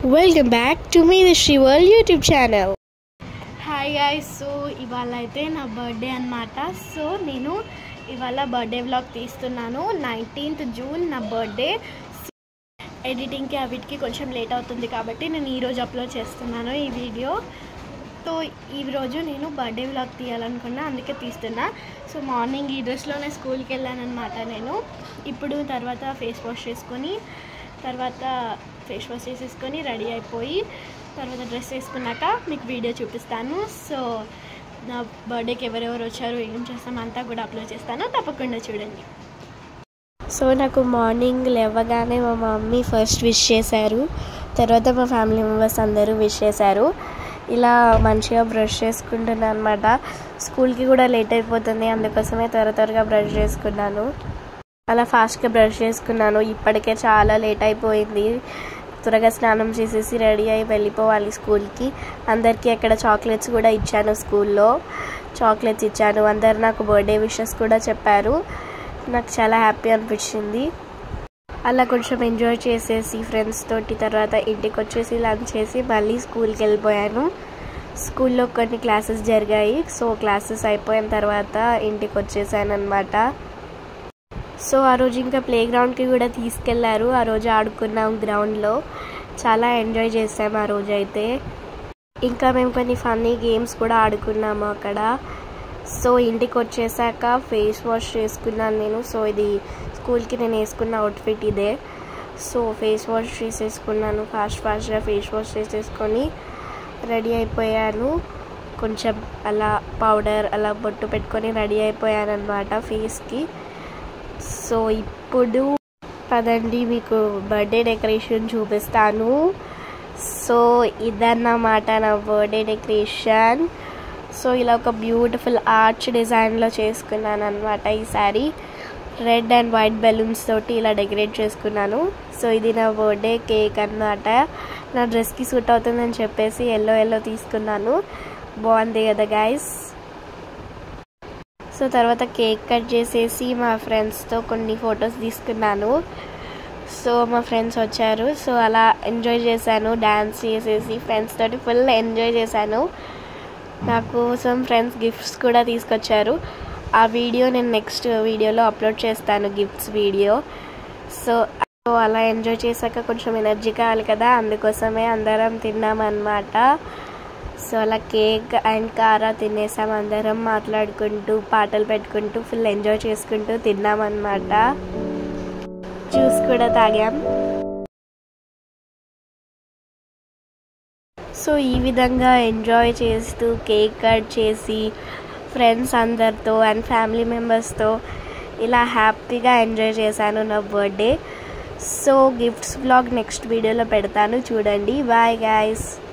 welcome back to మీ the Sri world YouTube channel hi guys so ఇవాళ అయితే నా బర్త్డే అనమాట సో నేను ఇవాళ బర్త్డే వ్లాగ్ తీస్తున్నాను నైన్టీన్త్ జూన్ నా బర్త్డే ఎడిటింగ్కి అవిటికి కొంచెం లేట్ అవుతుంది కాబట్టి నేను ఈరోజు అప్లోడ్ చేస్తున్నాను ఈ వీడియో సో ఈ రోజు నేను బర్త్డే వ్లాగ్ తీయాలనుకున్నా అందుకే తీస్తున్నా సో మార్నింగ్ ఈ డ్రెస్లోనే స్కూల్కి వెళ్ళాను అనమాట నేను ఇప్పుడు తర్వాత ఫేస్ వాష్ చేసుకొని తర్వాత ఫేస్ వాష్ చేసేసుకొని రెడీ అయిపోయి తర్వాత డ్రెస్ వేసుకున్నాక మీకు వీడియో చూపిస్తాను సో నా బర్త్డేకి ఎవరెవరు వచ్చారు ఏం చేస్తాం అంతా కూడా అప్లోడ్ చేస్తాను తప్పకుండా చూడండి సో నాకు మార్నింగ్ లేవగానే మా మమ్మీ ఫస్ట్ విష్ చేశారు తర్వాత మా ఫ్యామిలీ మెంబర్స్ అందరూ విష్ చేశారు ఇలా మంచిగా బ్రష్ చేసుకుంటున్నాను అనమాట స్కూల్కి కూడా లేట్ అయిపోతుంది అందుకోసమే త్వర త్వరగా బ్రష్ చేసుకున్నాను అలా ఫాస్ట్గా బ్రష్ చేసుకున్నాను ఇప్పటికే చాలా లేట్ అయిపోయింది త్వరగా స్నానం చేసేసి రెడీ అయి వెళ్ళిపోవాలి స్కూల్కి అందరికీ అక్కడ చాక్లెట్స్ కూడా ఇచ్చాను స్కూల్లో చాక్లెట్స్ ఇచ్చాను అందరు నాకు బర్త్డే విషెస్ కూడా చెప్పారు నాకు చాలా హ్యాపీ అనిపించింది అలా కొంచెం ఎంజాయ్ చేసేసి ఫ్రెండ్స్ తోటి తర్వాత ఇంటికి వచ్చేసి లంచ్ చేసి మళ్ళీ స్కూల్కి వెళ్ళిపోయాను స్కూల్లో కొన్ని క్లాసెస్ జరిగాయి సో క్లాసెస్ అయిపోయిన తర్వాత ఇంటికి వచ్చేసాను అనమాట సో ఆ రోజు ఇంకా ప్లే గ్రౌండ్కి కూడా తీసుకెళ్లారు ఆ రోజు ఆడుకున్నాం గ్రౌండ్లో చాలా ఎంజాయ్ చేసాం ఆ రోజు అయితే ఇంకా మేము కొన్ని ఫన్నీ గేమ్స్ కూడా ఆడుకున్నాము అక్కడ సో ఇంటికి వచ్చేసాక ఫేస్ వాష్ చేసుకున్నాను నేను సో ఇది స్కూల్కి నేను వేసుకున్న అవుట్ఫిట్ ఇదే సో ఫేస్ వాష్ చేసేసుకున్నాను ఫాస్ట్ ఫాస్ట్గా ఫేస్ వాష్ చేసేసుకొని రెడీ అయిపోయాను కొంచెం అలా పౌడర్ అలా బొట్టు పెట్టుకొని రెడీ అయిపోయాను అనమాట ఫేస్కి సో ఇప్పుడు పదండి మీకు బర్త్డే డెకరేషన్ చూపిస్తాను సో ఇదన్నమాట నా బర్త్డే డెకరేషన్ సో ఇలా ఒక బ్యూటిఫుల్ ఆర్చ్ డిజైన్లో చేసుకున్నాను అనమాట ఈ సారీ రెడ్ అండ్ వైట్ బెలూన్స్ తోటి ఇలా డెకరేట్ చేసుకున్నాను సో ఇది నా బర్త్డే కేక్ అన్నమాట నా డ్రెస్కి సూట్ అవుతుందని చెప్పేసి ఎల్లో ఎల్లో తీసుకున్నాను బాగుంది కదా గైస్ సో తర్వాత కేక్ కట్ చేసేసి మా ఫ్రెండ్స్తో కొన్ని ఫొటోస్ తీసుకున్నాను సో మా ఫ్రెండ్స్ వచ్చారు సో అలా ఎంజాయ్ చేశాను డ్యాన్స్ చేసేసి ఫ్రెండ్స్ తోటి ఫుల్ ఎంజాయ్ చేశాను నా కోసం ఫ్రెండ్స్ గిఫ్ట్స్ కూడా తీసుకొచ్చారు ఆ వీడియో నేను నెక్స్ట్ వీడియోలో అప్లోడ్ చేస్తాను గిఫ్ట్స్ వీడియో సో సో అలా ఎంజాయ్ చేశాక కొంచెం ఎనర్జీ కావాలి కదా అందుకోసమే అందరం తిన్నామన్నమాట సో అలా కేక్ అండ్ కారా తినేసాం అందరం మాట్లాడుకుంటూ పాటలు పెట్టుకుంటూ ఫుల్ ఎంజాయ్ చేసుకుంటూ తిన్నామన్నమాట జ్యూస్ కూడా తాగాం సో ఈ విధంగా ఎంజాయ్ చేస్తూ కేక్ కట్ చేసి ఫ్రెండ్స్ అందరితో అండ్ ఫ్యామిలీ మెంబర్స్తో ఇలా హ్యాపీగా ఎంజాయ్ చేశాను నా birthday so gifts blog next వీడియోలో పెడతాను చూడండి బాయ్ గాయస్